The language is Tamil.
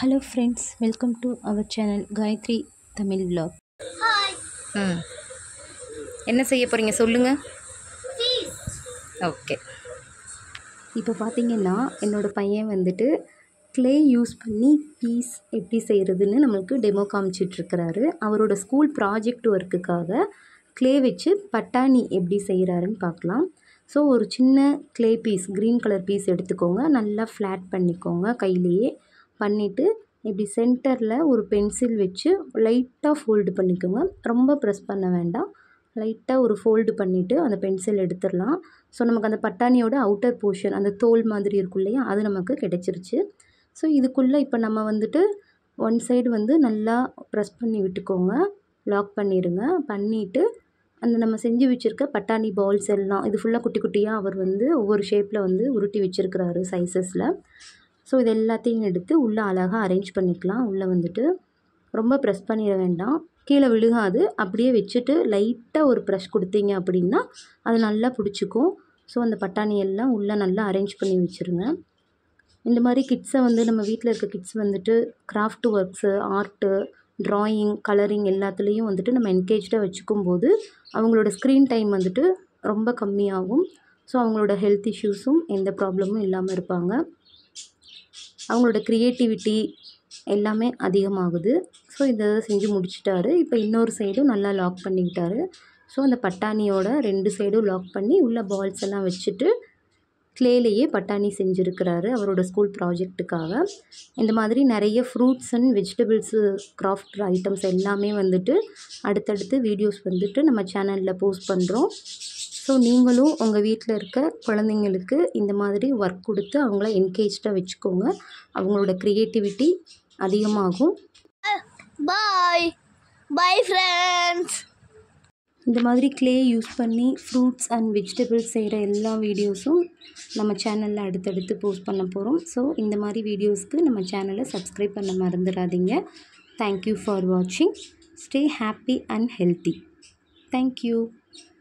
hello friends welcome to our channel Gayathri Tamil vlog ம் என்ன செய்ய போகிறீங்க சொல்லுங்கள் ஓகே இப்போ பார்த்தீங்கன்னா என்னோடய பையன் வந்துட்டு க்ளே யூஸ் பண்ணி பீஸ் எப்படி செய்கிறதுன்னு நம்மளுக்கு டெமோ காமிச்சிட்ருக்கிறாரு அவரோட ஸ்கூல் ப்ராஜெக்ட் ஒர்க்குக்காக க்ளே வச்சு பட்டாணி எப்படி செய்கிறாருன்னு பார்க்கலாம் ஸோ ஒரு சின்ன clay piece green colour piece எடுத்துக்கோங்க நல்லா ஃப்ளாட் பண்ணிக்கோங்க கையிலேயே பண்ணிவிட்டு இப்படி சென்டரில் ஒரு பென்சில் வச்சு லைட்டாக ஃபோல்டு பண்ணிக்கோங்க ரொம்ப ப்ரெஸ் பண்ண வேண்டாம் லைட்டாக ஒரு ஃபோல்டு பண்ணிவிட்டு அந்த பென்சில் எடுத்துடலாம் ஸோ நமக்கு அந்த பட்டாணியோட அவுட்டர் போர்ஷன் அந்த தோல் மாதிரி இருக்கும் இல்லையா அது நமக்கு கிடச்சிருச்சு ஸோ இதுக்குள்ளே இப்போ நம்ம வந்துட்டு ஒன் சைடு வந்து நல்லா ப்ரெஸ் பண்ணி விட்டுக்கோங்க லாக் பண்ணிடுங்க பண்ணிவிட்டு அந்த நம்ம செஞ்சு வச்சுருக்க பட்டாணி பால்ஸ் எல்லாம் இது ஃபுல்லாக குட்டி குட்டியாக அவர் வந்து ஒவ்வொரு ஷேப்பில் வந்து உருட்டி வச்சுருக்கிறாரு சைஸஸில் ஸோ இது எல்லாத்தையும் எடுத்து உள்ளே அழகாக அரேஞ்ச் பண்ணிக்கலாம் உள்ளே வந்துட்டு ரொம்ப ப்ரெஸ் பண்ணிட வேண்டாம் கீழே விழுகாது அப்படியே வச்சுட்டு லைட்டாக ஒரு ப்ரெஷ் கொடுத்தீங்க அப்படின்னா அது நல்லா பிடிச்சிக்கும் ஸோ அந்த பட்டாணி எல்லாம் உள்ளே நல்லா அரேஞ்ச் பண்ணி வச்சுருங்க இந்த மாதிரி கிட்ஸை வந்து நம்ம வீட்டில் இருக்க கிட்ஸ் வந்துட்டு craft works art drawing colouring எல்லாத்துலேயும் வந்துட்டு நம்ம என்கேஜ்டாக வச்சுக்கும் போது அவங்களோட ஸ்க்ரீன் டைம் வந்துட்டு ரொம்ப கம்மியாகும் ஸோ அவங்களோட ஹெல்த் இஷ்யூஸும் எந்த ப்ராப்ளமும் இல்லாமல் இருப்பாங்க அவங்களோட க்ரியேட்டிவிட்டி எல்லாமே அதிகமாகுது ஸோ இதை செஞ்சு முடிச்சிட்டாரு இப்போ இன்னொரு சைடும் நல்லா லாக் பண்ணிக்கிட்டாரு ஸோ அந்த பட்டாணியோட ரெண்டு சைடும் லாக் பண்ணி உள்ள பால்ஸ் எல்லாம் வச்சுட்டு க்ளேலேயே பட்டாணி செஞ்சுருக்கிறாரு அவரோட ஸ்கூல் ப்ராஜெக்ட்டுக்காக இந்த மாதிரி நிறைய fruits and vegetables craft items எல்லாமே வந்துட்டு அடுத்தடுத்து வீடியோஸ் வந்துட்டு நம்ம சேனலில் போஸ்ட் பண்ணுறோம் ஸோ நீங்களும் உங்கள் வீட்டில் இருக்க குழந்தைங்களுக்கு இந்த மாதிரி ஒர்க் கொடுத்து அவங்கள என்கேஜ்டாக வச்சுக்கோங்க அவங்களோட க்ரியேட்டிவிட்டி அதிகமாகும் பாய் பாய் ஃப்ரெண்ட்ஸ் இந்த மாதிரி க்ளே யூஸ் பண்ணி ஃப்ரூட்ஸ் அண்ட் வெஜிடபிள்ஸ் செய்கிற எல்லா வீடியோஸும் நம்ம சேனலில் அடுத்தடுத்து போஸ்ட் பண்ண போகிறோம் ஸோ இந்த மாதிரி வீடியோஸ்க்கு நம்ம சேனலை சப்ஸ்கிரைப் பண்ண மறந்துடாதீங்க தேங்க்யூ ஃபார் வாட்சிங் stay happy and healthy thank you